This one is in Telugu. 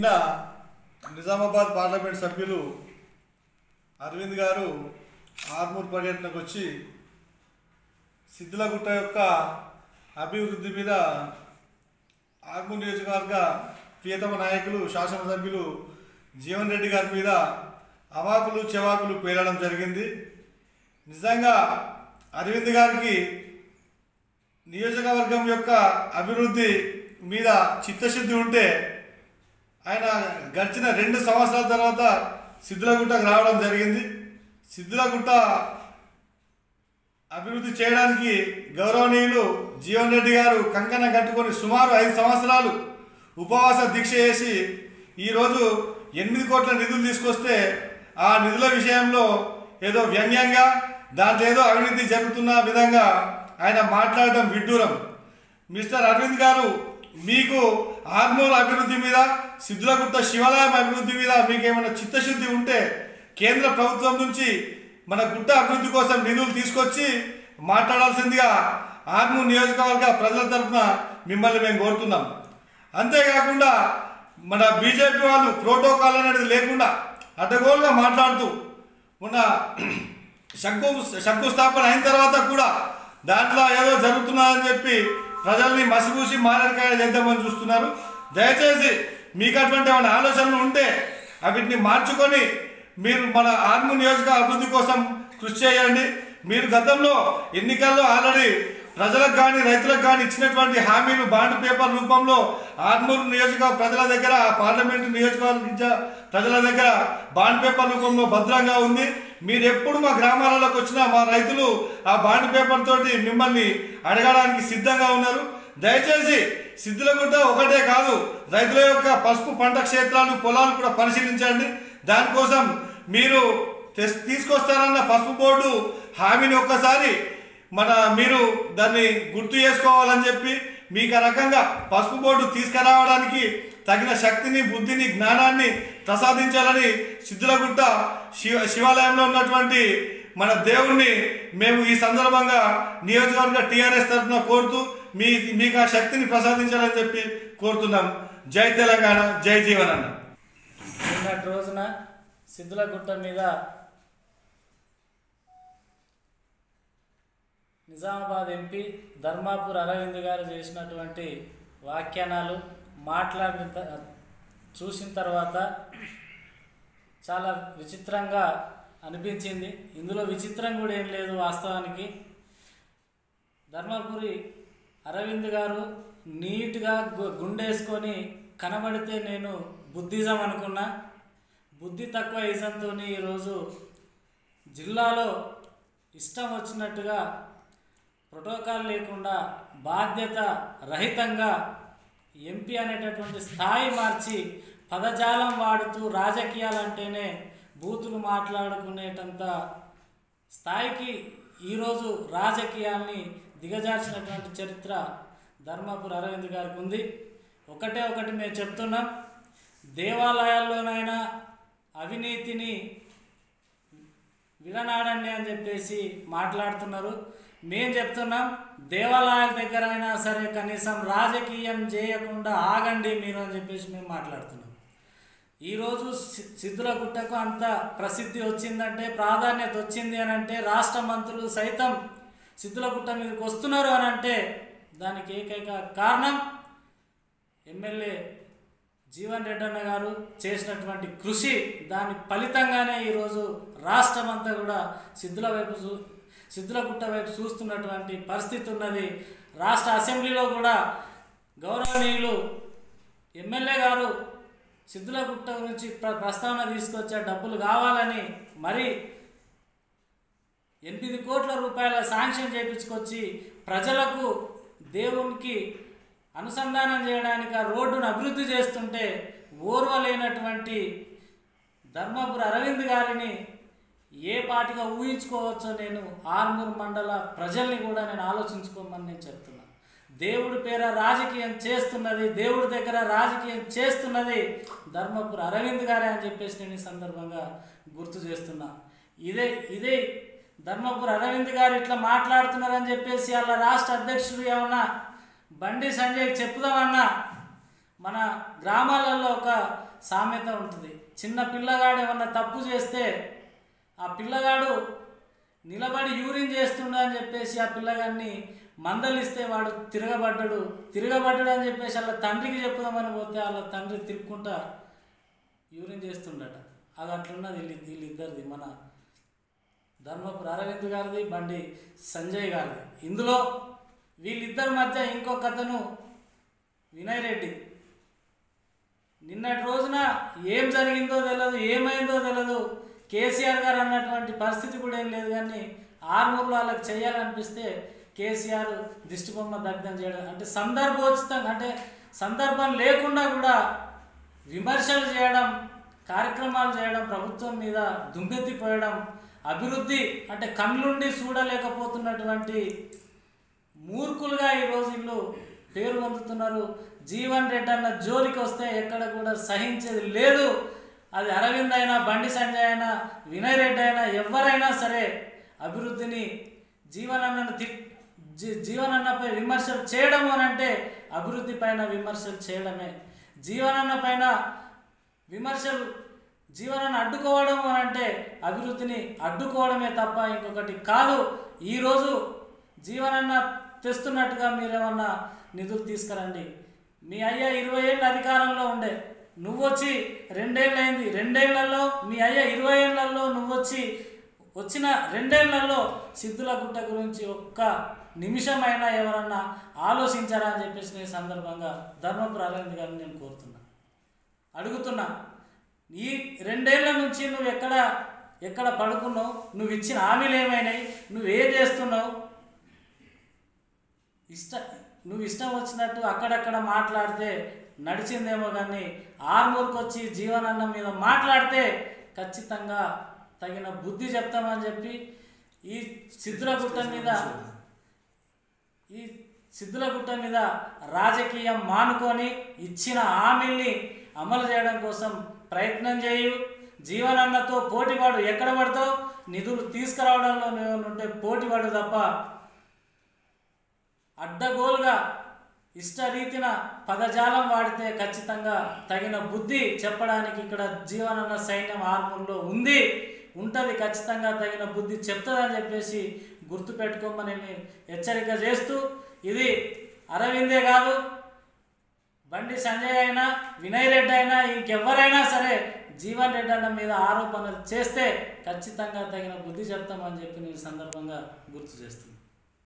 నిన్న నిజామాబాద్ పార్లమెంట్ సభ్యులు అరవింద్ గారు ఆర్మూర్ పర్యటనకు వచ్చి సిద్ధులగుట్ట యొక్క అభివృద్ధి మీద ఆర్మూర్ నియోజకవర్గ ప్రియతమ నాయకులు శాసనసభ్యులు జీవన్ రెడ్డి గారి మీద అవాకులు చెవాకులు పేలడం జరిగింది నిజంగా అరవింద్ గారికి నియోజకవర్గం యొక్క అభివృద్ధి మీద చిత్తశుద్ధి ఉంటే ఆయన గడిచిన రెండు సంవత్సరాల తర్వాత సిద్ధులగుట్టకు రావడం జరిగింది సిద్ధులగుట్ట అభివృద్ధి చేయడానికి గౌరవనీయులు జీవన్ రెడ్డి గారు కంకణ కట్టుకొని సుమారు ఐదు సంవత్సరాలు ఉపవాస దీక్ష చేసి ఈరోజు ఎనిమిది కోట్ల నిధులు తీసుకొస్తే ఆ నిధుల విషయంలో ఏదో వ్యంగ్యంగా దాంట్లో ఏదో అవినీతి జరుగుతున్న విధంగా ఆయన మాట్లాడడం విడ్డూరం మిస్టర్ అరవింద్ గారు మీకు ఆర్మూర్ అభివృద్ధి మీద సిద్ధులగుట్ట శివాలయం అభివృద్ధి మీద మీకు ఏమైనా చిత్తశుద్ధి ఉంటే కేంద్ర ప్రభుత్వం నుంచి మన గుట్ట అభివృద్ధి కోసం నిధులు తీసుకొచ్చి మాట్లాడాల్సిందిగా ఆర్మూర్ నియోజకవర్గ ప్రజల తరఫున మిమ్మల్ని మేము కోరుతున్నాం అంతేకాకుండా మన బీజేపీ వాళ్ళు ప్రోటోకాల్ అనేది లేకుండా అడ్డగోలుగా మాట్లాడుతూ మొన్న శంకు శంకుస్థాపన అయిన తర్వాత కూడా దాంట్లో ఏదో జరుగుతున్నదని చెప్పి ప్రజల్ని మసిపూసి మారేడుకాయ చేద్దామని చూస్తున్నారు దయచేసి మీకు అటువంటి ఏమైనా ఆలోచనలు ఉంటే వీటిని మార్చుకొని మీరు మన ఆర్మూర్ నియోజక అభివృద్ధి కోసం కృషి చేయండి మీరు గతంలో ఎన్నికల్లో ఆల్రెడీ ప్రజలకు కానీ రైతులకు కానీ ఇచ్చినటువంటి హామీలు బాండ్ పేపర్ రూపంలో ఆర్మూరు నియోజక ప్రజల దగ్గర పార్లమెంటు నియోజకవర్గ ప్రజల దగ్గర బాండ్ పేపర్ రూపంలో భద్రంగా ఉంది మీరు ఎప్పుడు మా గ్రామాలలోకి వచ్చినా మా రైతులు ఆ బాండ్ పేపర్ తోటి మిమ్మల్ని అడగడానికి సిద్ధంగా ఉన్నారు దయచేసి సిద్ధులగుట్ట ఒకటే కాదు రైతుల యొక్క పసుపు పంట క్షేత్రాలు పొలాలు కూడా పరిశీలించండి దానికోసం మీరు తెస్- తీసుకొస్తారన్న పసుపు బోర్డు హామీని ఒక్కసారి మన మీరు దాన్ని గుర్తు చేసుకోవాలని చెప్పి మీకు ఆ రకంగా పసుపు బోర్డు తీసుకురావడానికి తగిన శక్తిని బుద్ధిని జ్ఞానాన్ని ప్రసాదించాలని సిద్ధులగుట్ట శివ శివాలయంలో ఉన్నటువంటి మన దేవుణ్ణి మేము ఈ సందర్భంగా నియోజకవర్గ టీఆర్ఎస్ తరఫున కోరుతూ మీ మీకు ఆ శక్తిని ప్రసాదించాలని చెప్పి కోరుతున్నాం జై తెలంగాణ జై జీవన్ అన్న నిన్నటి రోజున సిద్ధులగుట్ట మీద నిజామాబాద్ ఎంపీ ధర్మాపూర్ అరవింద్ గారు చేసినటువంటి వ్యాఖ్యానాలు మాట్లాడిన త- చూసిన తర్వాత చాలా విచిత్రంగా అనిపించింది ఇందులో విచిత్రం కూడా ఏం లేదు వాస్తవానికి ధర్మపురి అరవింద్ గారు నీట్గా గు- గుండేసుకొని కనబడితే నేను బుద్ధిజం అనుకున్నా బుద్ధి తక్కువ ఇజంతో ఈరోజు జిల్లాలో ఇష్టం వచ్చినట్టుగా ప్రోటోకాల్ లేకుండా బాధ్యత రహితంగా ఎంపీ అనేటటువంటి స్థాయి మార్చి పదజాలం వాడుతూ రాజకీయాలంటేనే బూతులు మాట్లాడుకునేటంత స్థాయికి ఈరోజు రాజకీయాల్ని దిగజార్చినటువంటి చరిత్ర ధర్మాపూర్ అరవింద్ గారికి ఉంది ఒకటే ఒకటి మేము చెప్తున్నాం దేవాలయాల్లోనైనా అవినీతిని విడనాడండి అని చెప్పేసి మాట్లాడుతున్నారు మేము చెప్తున్నాం దేవాలయాల దగ్గర అయినా సరే కనీసం రాజకీయం చేయకుండా ఆగండి మీరు అని చెప్పేసి మేము మాట్లాడుతున్నాం ఈరోజు సి- సిద్ధుల గుట్టకు అంత ప్రసిద్ధి వచ్చిందంటే ప్రాధాన్యత వచ్చింది అని అంటే రాష్ట్ర మంత్రులు సైతం సిద్ధుల గుట్ట మీదకి వస్తున్నారు అని అంటే దానికి ఏకైక కారణం ఎమ్మెల్యే జీవన్ రెడ్డి అన్న గారు చేసినటువంటి కృషి దాని ఫలితంగానే ఈరోజు రాష్ట్రం అంతా కూడా సిద్ధుల వైపు చూ సిద్ధులగుట్ట వైపు చూస్తున్నటువంటి పరిస్థితి ఉన్నది రాష్ట్ర అసెంబ్లీలో కూడా గౌరవనీయులు ఎమ్మెల్యే గారు సిద్ధులగుట్ట గురించి ప్ర ప్రస్తావన తీసుకొచ్చే డబ్బులు కావాలని మరి ఎనిమిది కోట్ల రూపాయల శాంక్షన్ చేయించుకొచ్చి ప్రజలకు దేవునికి అనుసంధానం చేయడానికి ఆ రోడ్డును అభివృద్ధి చేస్తుంటే ఓర్వలేనటువంటి ధర్మపురి అరవింద్ గారిని ఏ పాటిగా ఊహించుకోవచ్చో నేను ఆర్మూర్ మండల ప్రజల్ని కూడా నేను ఆలోచించుకోమని నేను చెప్తున్నాను దేవుడి పేర రాజకీయం చేస్తున్నది దేవుడి దగ్గర రాజకీయం చేస్తున్నది ధర్మపురి అరవింద్ గారే అని చెప్పేసి నేను ఈ సందర్భంగా గుర్తు చేస్తున్నా ఇదే ఇదే ధర్మపురి అరవింద్ గారు ఇట్లా మాట్లాడుతున్నారని చెప్పేసి అలా రాష్ట్ర అధ్యక్షుడు ఏమన్నా బండి సంజయ్ చెప్పుదామన్నా మన గ్రామాలలో ఒక సామెత ఉంటుంది చిన్న పిల్లగాడు ఏమన్నా తప్పు చేస్తే ఆ పిల్లగాడు నిలబడి యూరిన్ చేస్తుండ అని చెప్పేసి ఆ పిల్లగాడిని మందలిస్తే వాడు తిరగబడ్డాడు తిరగబడ్డాడు అని చెప్పేసి వాళ్ళ తండ్రికి చెప్పుదామని పోతే వాళ్ళ తండ్రి తిరుక్కుంటా యూరిన్ చేస్తుండట అది అట్లున్నది వీళ్ళు వీళ్ళిద్దరిది మన ధర్మపురి అరవింద్ గారిది బండి సంజయ్ గారిది ఇందులో వీళ్ళిద్దరి మధ్య ఇంకొక అతను వినయ్ రెడ్డి నిన్నటి రోజున ఏం జరిగిందో తెలియదు ఏమైందో తెలియదు కేసీఆర్ గారు అన్నటువంటి పరిస్థితి కూడా ఏం లేదు కానీ ఆర్మూర్లో వాళ్ళకి చేయాలనిపిస్తే కేసీఆర్ దిష్టిబొమ్మ దగ్ధం చేయడం అంటే సందర్భోచితంగా అంటే సందర్భం లేకుండా కూడా విమర్శలు చేయడం కార్యక్రమాలు చేయడం ప్రభుత్వం మీద దుమ్మెత్తిపోయడం అభివృద్ధి అంటే కళ్ళుండి చూడలేకపోతున్నటువంటి మూర్ఖులుగా ఈ రోజుల్లో పేరు పొందుతున్నారు జీవన్ రెడ్డి అన్న జోలికి వస్తే ఎక్కడ కూడా సహించేది లేదు అది అరవింద్ అయినా బండి సంజయ్ అయినా వినయ్ రెడ్డి అయినా ఎవరైనా సరే అభివృద్ధిని జీవనన్నను తి జీ- జీవనన్నపై విమర్శలు చేయడం అని అంటే అభివృద్ధి పైన విమర్శలు చేయడమే జీవనన్న పైన విమర్శలు జీవనాన్ని అడ్డుకోవడం అని అంటే అభివృద్ధిని అడ్డుకోవడమే తప్ప ఇంకొకటి కాదు ఈరోజు జీవనన్న తెస్తున్నట్టుగా మీరేమన్నా నిధులు తీసుకురండి మీ అయ్య ఇరవై ఏళ్ళు అధికారంలో ఉండే నువ్వొచ్చి రెండేళ్ళు అయింది రెండేళ్లలో మీ అయ్య ఇరవై ఏళ్లలో నువ్వొచ్చి వచ్చిన రెండేళ్లలో సిద్ధుల గుట్ట గురించి ఒక్క నిమిషమైనా ఎవరన్నా ఆలోచించారా అని చెప్పేసి నేను ఈ సందర్భంగా ధర్మపుర అరవింద్ గారిని నేను కోరుతున్నా అడుగుతున్నా ఈ రెండేళ్ల నుంచి నువ్వు ఎక్కడ ఎక్కడ పడుకున్నావు నువ్వు ఇచ్చిన హామీలు ఏమైనాయి నువ్వు ఏం చేస్తున్నావు ఇష్ట నువ్వు ఇష్టం వచ్చినట్టు అక్కడక్కడ మాట్లాడితే నడిచిందేమో కానీ ఆర్మూర్కి వచ్చి జీవనన్న మీద మాట్లాడితే ఖచ్చితంగా తగిన బుద్ధి చెప్తామని చెప్పి ఈ సిద్ధులగుట్ట మీద ఈ సిద్ధులగుట్ట మీద రాజకీయం మానుకొని ఇచ్చిన హామీల్ని అమలు చేయడం కోసం ప్రయత్నం చేయు జీవనన్నతో పోటీపడు ఎక్కడ పడతావు నిధులు తీసుకురావడంలో నువ్వు ఉంటే పోటీపడు తప్ప అడ్డగోలుగా ఇష్టరీతిన పదజాలం వాడితే ఖచ్చితంగా తగిన బుద్ధి చెప్పడానికి ఇక్కడ జీవనన్న సైన్యం ఆర్మూర్లో ఉంది ఉంటుంది ఖచ్చితంగా తగిన బుద్ధి చెప్తుందని చెప్పేసి గుర్తుపెట్టుకోమని నేను హెచ్చరిక చేస్తూ ఇది అరవిందే కాదు బండి సంజయ్ అయినా వినయ్ రెడ్డి అయినా ఇంకెవరైనా సరే జీవన్ రెడ్డి అన్న మీద ఆరోపణలు చేస్తే ఖచ్చితంగా తగిన బుద్ధి చెప్తామని చెప్పి నేను ఈ సందర్భంగా గుర్తు చేస్తున్నాను